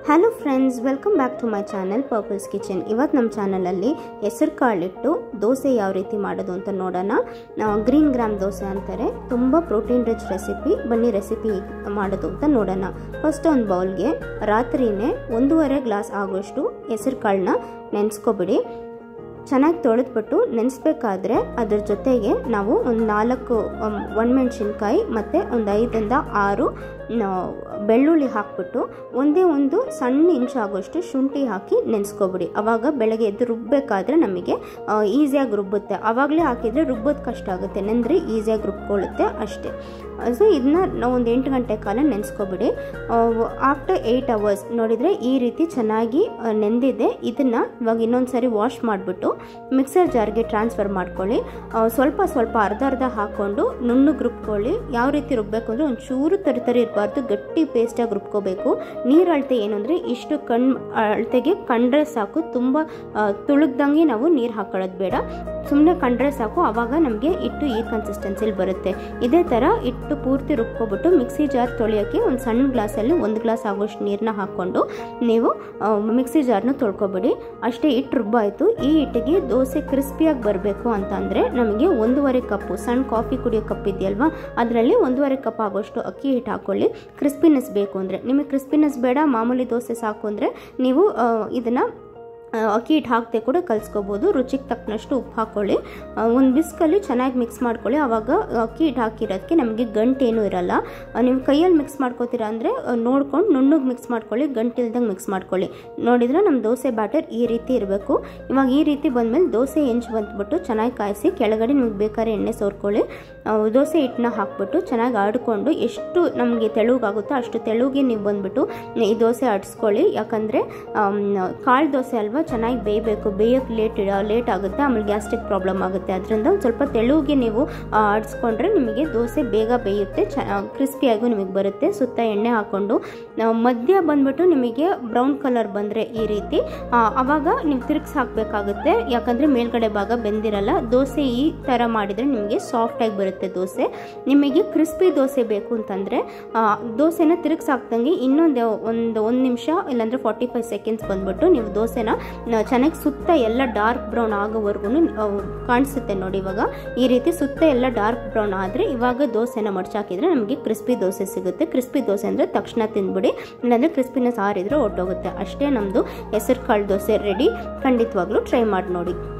hello friends welcome back to my channel purples kitchen ಇವತ್ತು ನಮ್ಮ ಚಾನಲಲ್ಲಿ ಹೆಸರು ಕಾಳಿಟ್ಟು ದೋಸೆ ಯಾವ ರೀತಿ ಮಾಡೋದು ಅಂತ ನೋಡೋಣ ಗ್ರೀನ್ ಗ್ರಾಮ್ ದೋಸೆ ಅಂತಾರೆ ತುಂಬ ಪ್ರೋಟೀನ್ ರಿಚ್ ರೆಸಿಪಿ ಬನ್ನಿ ರೆಸಿಪಿ ಮಾಡೋದು ಅಂತ ನೋಡೋಣ ಫಸ್ಟ್ ಒಂದು ಬೌಲ್ಗೆ ರಾತ್ರಿನೇ ಒಂದೂವರೆ ಗ್ಲಾಸ್ ಆಗೋಷ್ಟು ಹೆಸರು ಕಾಳನ್ನ ನೆನೆಸ್ಕೊಬಿಡಿ ಚೆನ್ನಾಗಿ ತೊಳೆದ್ಬಿಟ್ಟು ನೆನೆಸ್ಬೇಕಾದ್ರೆ ಅದ್ರ ಜೊತೆಗೆ ನಾವು ಒಂದು ನಾಲ್ಕು ಒಣಮೆಣ್ಸಿನ್ಕಾಯಿ ಮತ್ತು ಒಂದು ಐದರಿಂದ ಆರು ಬೆಳ್ಳುಳ್ಳಿ ಹಾಕ್ಬಿಟ್ಟು ಒಂದೇ ಒಂದು ಸಣ್ಣ ಇಂಚ್ ಆಗೋಷ್ಟು ಶುಂಠಿ ಹಾಕಿ ನೆನೆಸ್ಕೊಬಿಡಿ ಅವಾಗ ಬೆಳಗ್ಗೆ ಎದ್ದು ರುಬ್ಬಬೇಕಾದ್ರೆ ನಮಗೆ ಈಸಿಯಾಗಿ ರುಬ್ಬುತ್ತೆ ಆವಾಗಲೇ ಹಾಕಿದರೆ ರುಬ್ಬೋದು ಕಷ್ಟ ಆಗುತ್ತೆ ನೆಂದರೆ ಈಸಿಯಾಗಿ ರುಬ್ಕೊಳ್ಳುತ್ತೆ ಅಷ್ಟೇ ಸೊ ಇದನ್ನ ನಾವು ಒಂದು ಎಂಟು ಗಂಟೆ ಕಾಲ ನೆನೆಸ್ಕೊಬಿಡಿ ಆಫ್ಟರ್ ಏಯ್ಟ್ ಅವರ್ಸ್ ನೋಡಿದರೆ ಈ ರೀತಿ ಚೆನ್ನಾಗಿ ನೆಂದಿದೆ ಇದನ್ನು ಇವಾಗ ಇನ್ನೊಂದು ಸರಿ ವಾಶ್ ಮಾಡಿಬಿಟ್ಟು ಮಿಕ್ಸರ್ ಜಾರ್ಗೆ ಟ್ರಾನ್ಸ್ಫರ್ ಮಾಡ್ಕೊಳ್ಳಿ ಸ್ವಲ್ಪ ಸ್ವಲ್ಪ ಅರ್ಧ ಅರ್ಧ ಹಾಕ್ಕೊಂಡು ನುಣ್ಣಗೆ ರುಬ್ಕೊಳ್ಳಿ ಯಾವ ರೀತಿ ರುಬ್ಬಬೇಕು ಅಂದರೆ ಒಂದು ಚೂರು ತರಿ ತರಿ ಇರಬಾರ್ದು ಗಟ್ಟಿ ಪೇಸ್ಟಾಗಿ ರುಬ್ಕೋಬೇಕು ನೀರು ಅಳತೆ ಏನು ಅಂದರೆ ಇಷ್ಟು ಕಣ್ ಅಳತೆಗೆ ಕಂಡ್ರೆ ಸಾಕು ತುಂಬ ತುಳುಗ್ದಂಗೆ ನಾವು ನೀರು ಹಾಕೊಳ್ಳೋದು ಬೇಡ ಸುಮ್ಮನೆ ಕಂಡ್ರೆ ಸಾಕು ಆವಾಗ ನಮಗೆ ಹಿಟ್ಟು ಈ ಕನ್ಸಿಸ್ಟೆನ್ಸಿಲಿ ಬರುತ್ತೆ ಇದೇ ಥರ ಹಿಟ್ಟು ಪೂರ್ತಿ ರುಬ್ಕೊಬಿಟ್ಟು ಮಿಕ್ಸಿ ಜಾರ್ ತೊಳೆಯೋಕ್ಕೆ ಒಂದು ಸಣ್ಣ ಗ್ಲಾಸಲ್ಲಿ ಒಂದು ಗ್ಲಾಸ್ ಆಗೋಷ್ಟು ನೀರನ್ನ ಹಾಕ್ಕೊಂಡು ನೀವು ಮಿಕ್ಸಿ ಜಾರ್ನ ತೊಳ್ಕೊಬಿಡಿ ಅಷ್ಟೇ ಹಿಟ್ಟು ರುಬ್ಬಾಯಿತು ಈ ಹಿಟ್ಟಿಗೆ ದೋಸೆ ಕ್ರಿಸ್ಪಿಯಾಗಿ ಬರಬೇಕು ಅಂತಂದರೆ ನಮಗೆ ಒಂದೂವರೆ ಕಪ್ಪು ಸಣ್ಣ ಕಾಫಿ ಕುಡಿಯೋ ಕಪ್ ಇದೆಯಲ್ವಾ ಅದರಲ್ಲಿ ಒಂದೂವರೆ ಕಪ್ ಆಗೋಷ್ಟು ಅಕ್ಕಿ ಹಿಟ್ಟು ಹಾಕ್ಕೊಳ್ಳಿ ಕ್ರಿಸ್ಪಿನೆಸ್ ಬೇಕು ಅಂದರೆ ನಿಮಗೆ ಕ್ರಿಸ್ಪಿನೆಸ್ ಬೇಡ ಮಾಮೂಲಿ ದೋಸೆ ಸಾಕು ಅಂದರೆ ನೀವು ಇದನ್ನು ಅಕ್ಕಿ ಹಿಟ್ಟು ಹಾಕದೆ ಕೂಡ ಕಲಿಸ್ಕೋಬೋದು ರುಚಿಗೆ ತಕ್ಕನಷ್ಟು ಉಪ್ಪು ಹಾಕ್ಕೊಳ್ಳಿ ಒಂದು ಬಿಸ್ಕಲ್ಲಿ ಚೆನ್ನಾಗಿ ಮಿಕ್ಸ್ ಮಾಡ್ಕೊಳ್ಳಿ ಆವಾಗ ಅಕ್ಕಿ ಹಿಟ್ಟು ಹಾಕಿರೋದಕ್ಕೆ ನಮಗೆ ಗಂಟೇನೂ ಇರಲ್ಲ ನೀವು ಕೈಯಲ್ಲಿ ಮಿಕ್ಸ್ ಮಾಡ್ಕೋತೀರಾ ಅಂದರೆ ನೋಡ್ಕೊಂಡು ನುಣ್ಣಗೆ ಮಿಕ್ಸ್ ಮಾಡ್ಕೊಳ್ಳಿ ಗಂಟಿಲ್ದಂಗೆ ಮಿಕ್ಸ್ ಮಾಡ್ಕೊಳ್ಳಿ ನೋಡಿದರೆ ನಮ್ಮ ದೋಸೆ ಬ್ಯಾಟರ್ ಈ ರೀತಿ ಇರಬೇಕು ಇವಾಗ ಈ ರೀತಿ ಬಂದಮೇಲೆ ದೋಸೆ ಹೆಂಚು ಬಂದ್ಬಿಟ್ಟು ಚೆನ್ನಾಗಿ ಕಾಯಿಸಿ ಕೆಳಗಡೆ ನಿಮ್ಗೆ ಬೇಕಾದ್ರೆ ಎಣ್ಣೆ ಸೋರ್ಕೊಳ್ಳಿ ದೋಸೆ ಹಿಟ್ಟನ್ನ ಹಾಕ್ಬಿಟ್ಟು ಚೆನ್ನಾಗಿ ಆಡ್ಕೊಂಡು ಎಷ್ಟು ನಮಗೆ ತೆಳುಗಾಗುತ್ತೋ ಅಷ್ಟು ತೆಳುಗೆ ನೀವು ಬಂದುಬಿಟ್ಟು ಈ ದೋಸೆ ಆಡಿಸ್ಕೊಳ್ಳಿ ಯಾಕಂದರೆ ಕಾಳು ದೋಸೆ ಅಲ್ವಾ ಚೆನ್ನಾಗಿ ಬೇಯಬೇಕು ಬೇಯೋಕ್ಕೆ ಲೇಟ್ ಲೇಟ್ ಆಗುತ್ತೆ ಆಮೇಲೆ ಗ್ಯಾಸ್ಟ್ರಿಕ್ ಪ್ರಾಬ್ಲಮ್ ಆಗುತ್ತೆ ಅದರಿಂದ ಒಂದು ಸ್ವಲ್ಪ ತೆಳುಗೆ ನೀವು ಆಡಿಸ್ಕೊಂಡ್ರೆ ನಿಮಗೆ ದೋಸೆ ಬೇಗ ಬೇಯುತ್ತೆ ಚ ಕ್ರಿಸ್ಪಿಯಾಗೂ ನಿಮಗೆ ಬರುತ್ತೆ ಸುತ್ತ ಎಣ್ಣೆ ಹಾಕ್ಕೊಂಡು ಮಧ್ಯ ಬಂದ್ಬಿಟ್ಟು ನಿಮಗೆ ಬ್ರೌನ್ ಕಲರ್ ಬಂದರೆ ಈ ರೀತಿ ಆವಾಗ ನೀವು ತಿರುಗಿಸಿ ಹಾಕಬೇಕಾಗುತ್ತೆ ಯಾಕಂದರೆ ಮೇಲ್ಗಡೆ ಭಾಗ ಬೆಂದಿರಲ್ಲ ದೋಸೆ ಈ ಥರ ಮಾಡಿದರೆ ನಿಮಗೆ ಸಾಫ್ಟಾಗಿ ಬರುತ್ತೆ ದೋಸೆ ನಿಮಗೆ ಕ್ರಿಸ್ಪಿ ದೋಸೆ ಬೇಕು ಅಂತಂದರೆ ದೋಸೆನ ತಿರುಗಿಸಿ ಹಾಕ್ದಂಗೆ ಇನ್ನೊಂದು ಒಂದು ಒಂದು ನಿಮಿಷ ಇಲ್ಲಾಂದರೆ ಫಾರ್ಟಿ ಫೈವ್ ಸೆಕೆಂಡ್ಸ್ ಬಂದ್ಬಿಟ್ಟು ನೀವು ದೋಸೆನ ಚೆನ್ನಾಗಿ ಸುತ್ತ ಎಲ್ಲ ಡಾರ್ಕ್ ಬ್ರೌನ್ ಆಗೋವರೆಗೂ ಕಾಣಿಸುತ್ತೆ ನೋಡಿ ಇವಾಗ ಈ ರೀತಿ ಸುತ್ತ ಎಲ್ಲ ಡಾರ್ಕ್ ಬ್ರೌನ್ ಆದರೆ ಇವಾಗ ದೋಸೆನ ಮಡ್ಚಾಕಿದ್ರೆ ನಮಗೆ ಕ್ರಿಸ್ಪಿ ದೋಸೆ ಸಿಗುತ್ತೆ ಕ್ರಿಸ್ಪಿ ದೋಸೆ ಅಂದರೆ ತಕ್ಷಣ ತಿಂದ್ಬಿಡಿ ಇಲ್ಲಾಂದರೆ ಕ್ರಿಸ್ಪಿನೆಸ್ ಆರಿದ್ರೆ ಹೊಟ್ಟೋಗುತ್ತೆ ಅಷ್ಟೇ ನಮ್ಮದು ಹೆಸರು ಕಾಳು ದೋಸೆ ರೆಡಿ ಖಂಡಿತವಾಗ್ಲೂ ಟ್ರೈ ಮಾಡಿ ನೋಡಿ